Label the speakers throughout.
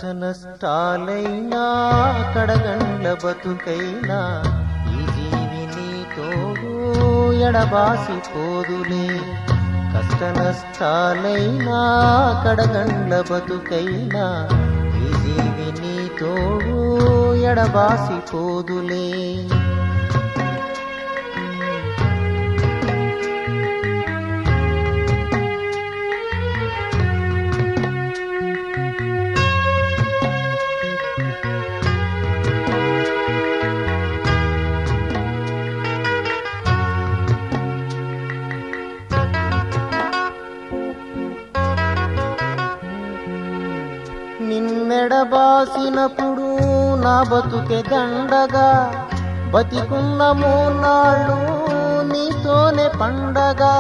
Speaker 1: నష్టాలైనా కడగండ్ల బతుకైనా ఈ జీవిని తోడు ఎడబాసి పోదులే కష్ట నష్టాలైనా కడగండ్ల బతుకైనా ఈ జీవిని తోడు ఎడబాసి పోదులే నిన్నెడబాసినప్పుడు నా బతుకే దండగా బతికున్న మూనాళ్ళు నీతోనే పండగా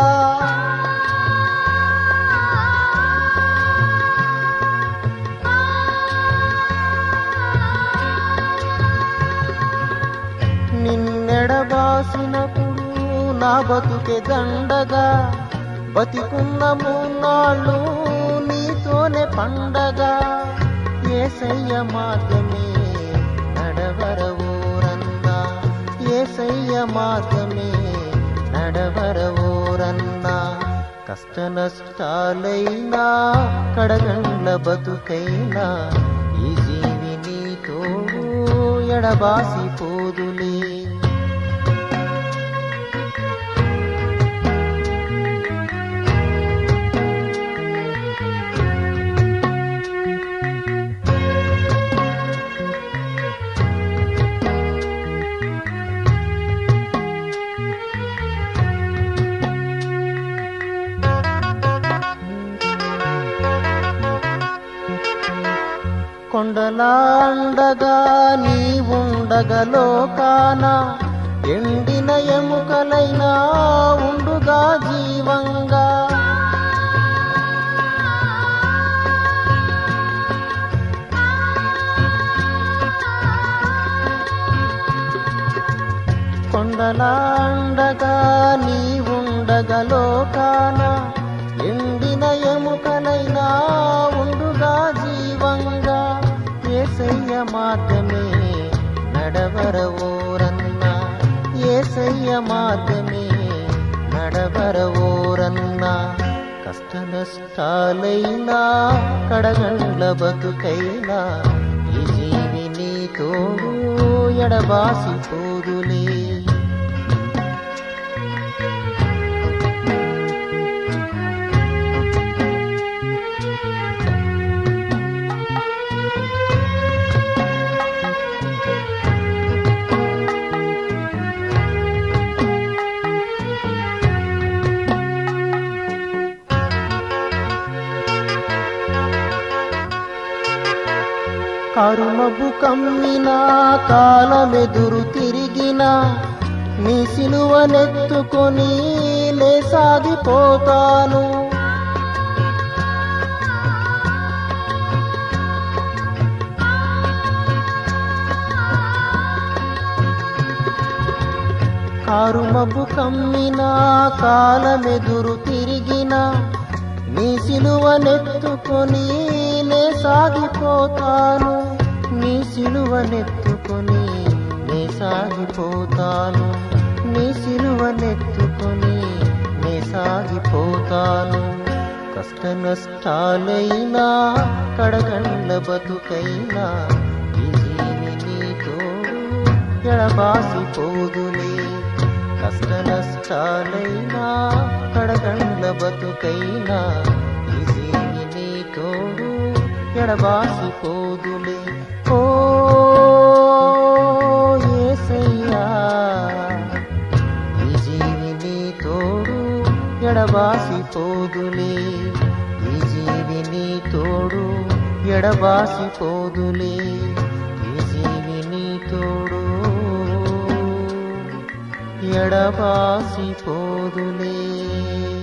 Speaker 1: నిన్నెడబాసినప్పుడు నా బతుకే దండగా బతికున్న మూనాళ్ళు నీతోనే పండగా ఏసయ్య మార్గమే నడవరవోరన్నా ఏసయ్య మార్గమే నడవరవోరన్నా కష్ట నష్టాలైనా కడగండ్ల బతుకైనా ఈ జీవిని తోడు ఎడబాసి పోదులే కొండలాండగా నీ ఉండగలోకాన ఎండిన ఎముకలైనా ఉండుగా జీవంగా కొండలాండగా నీ ఉండగలోకాన ఎండిన ఎముకలైనా ఉండుగా జీవంగా ఏసయ్య మార్గమే నడవరవోరన్నా ఏసయ్య మార్గమే నడవరవోరన్నా కష్ట నష్టాలైనా కడగండ్ల బతుకైనా ఈ జీవిని తోడు ఎడబాసి పోదులే కరుమబు కమ్మిన కాలమెదురు తిరిగిన నీ సిలువనెత్తుకొని నే సాగిపోతాను కారుమబు కమ్మిన కాలమెదురు తిరిగిన నీ సిలువనెత్తుకొని నే సాగిపోతాను నీ సిలువనెత్తుకొని నే సాగిపోతాను నీ సిలువనెత్తుకొని నే సాగిపోతాను కష్ట నష్టాలైనా కడగండ్ల బతుకైనా ఈ జీవిని తోడు ఎడబాసి పోదులే కష్ట నష్టాలైనా కడగండ్ల బతుకైనా ఈ జీవిని తోడు ఎడబాసి పోదులే ఓ ఏసయ్యా ఈ జీవిని తోడు ఎడబాసి పోదులే ఈ జీవిని తోడు ఎడబాసి పోదులే ఈ జీవిని తోడు ఎడబాసి పోదులే